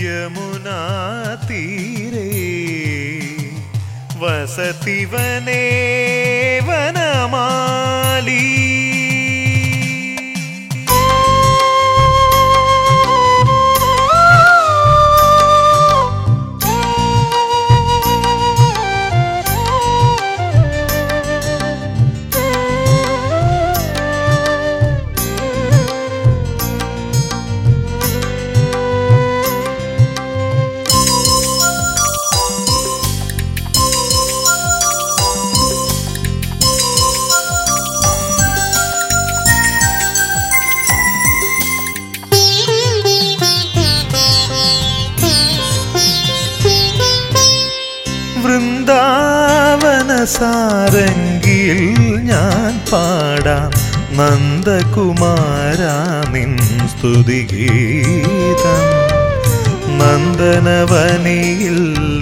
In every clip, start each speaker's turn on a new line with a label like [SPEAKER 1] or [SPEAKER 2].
[SPEAKER 1] യമുനാ തീരേ വസതിവനേ വനമാലി വൃന്ദാവന സാരംഗിയിൽ ഞാൻ പാടാം നന്ദകുമാര നിൻ സ്തുതിഗീതം നന്ദനവനിയിൽ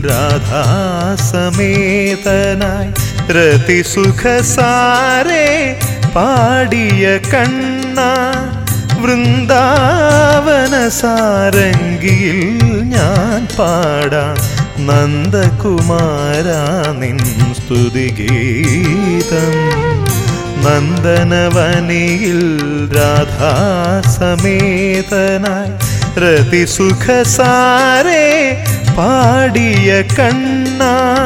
[SPEAKER 1] രാധാസമേതനായി രതിസുഖസാരേ പാടിയ കണ്ണ വൃന്ദാവന സാരംഗിയിൽ ഞാൻ പാടാം നന്ദകുമാര നിൻ സ്തുതിഗീതം നന്ദനവനിയിൽ രാധാസമേതനായി രതിസുഖസാരേ പാടിയ കണ്ണ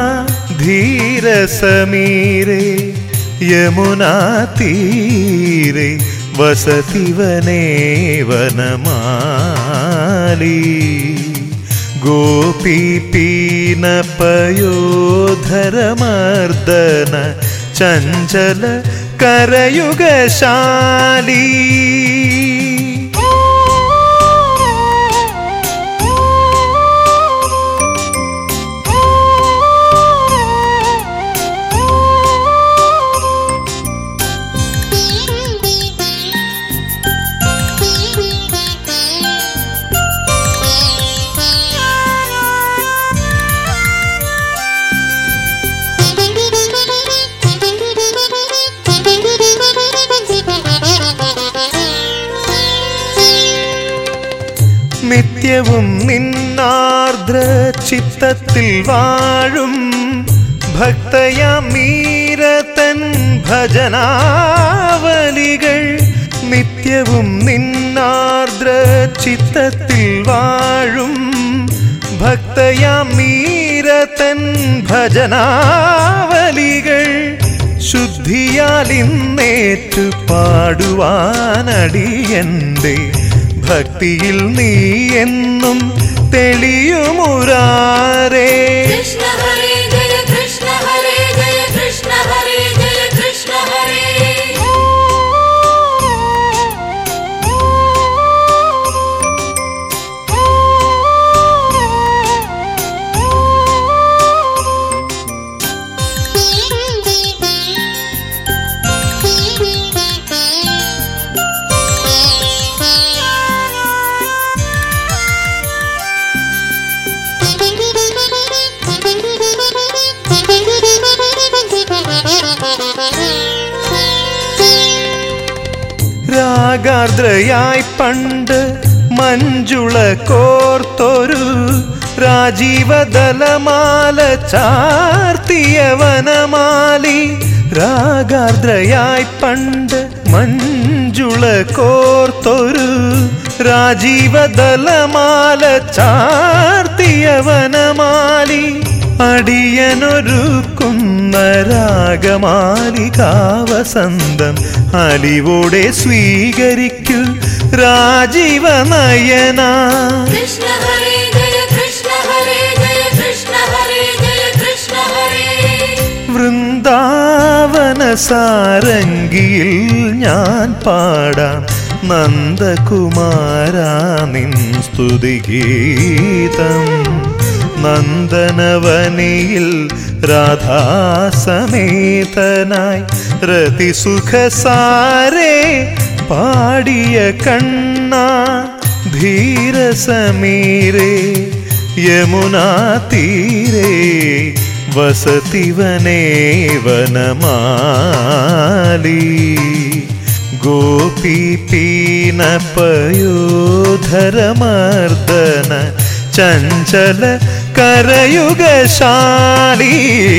[SPEAKER 1] ധീരസമീരേ യമുനാ തീരെ വസതിവനേ വനമാലി ഗോപീപീനപയോധരമർദ്ദന ചഞ്ചല കരയുഗശാലി നിത്യവും നിന്നാർദ്ര ചിത്തത്തിൽ വാഴും ഭക്തയാം മീരതൻ ഭജനാവലികൾ നിത്യവും നിന്നാർദ്ര ചിത്തത്തിൽ വാഴും ഭക്തയാം മീരതൻ ഭജനാവലികൾ ശുദ്ധിയാൽ ഇന്നേറ്റു പാടുവാനടിയന്റെ ഭക്തിയിൽ നീ എന്നും തെളിയുമുരാരേ
[SPEAKER 2] കൃഷ്ണ ഹരേ ജയ കൃഷ്ണ ഹരേ ജയ കൃഷ്ണ ഹരേ ജയ കൃഷ്ണ ഹരേ
[SPEAKER 1] രാഗാർദ്രയായി പണ്ട് മഞ്ജുള കോർത്തൊരു രാജീവദലമാല ചാർത്തിയ വനമാലി രാഗാർദ്രയായി പണ്ട് മഞ്ജുള കോർത്തൊരു രാജീവദലമാല ചാർത്തിയ വനമാലി അടിയനൊരുക്കുന്ന രാഗമാലികാവസന്തം അലിവോടെ സ്വീകരിക്കൂ രാജീവ നയന
[SPEAKER 2] കൃഷ്ണ ഹരേ ജയ കൃഷ്ണ ഹരേ ജയ കൃഷ്ണ ഹരേ ജയ കൃഷ്ണ ഹരേ
[SPEAKER 1] വൃന്ദാവന സാരംഗിയിൽ ഞാൻ പാടാം നന്ദകുമാര നിൻ സ്തുതിഗീതം നന്ദനവനിയിൽ രാധാസമേതനായി രതിസുഖസാരേ പാടിയ കണ്ണ ധീരസമീരേ യമുനാ തീരേ വസതിവനേ വനമാലി ഗോപീപീനപയോധരമർദ്ദന ചഞ്ചല കരയുഗശാലി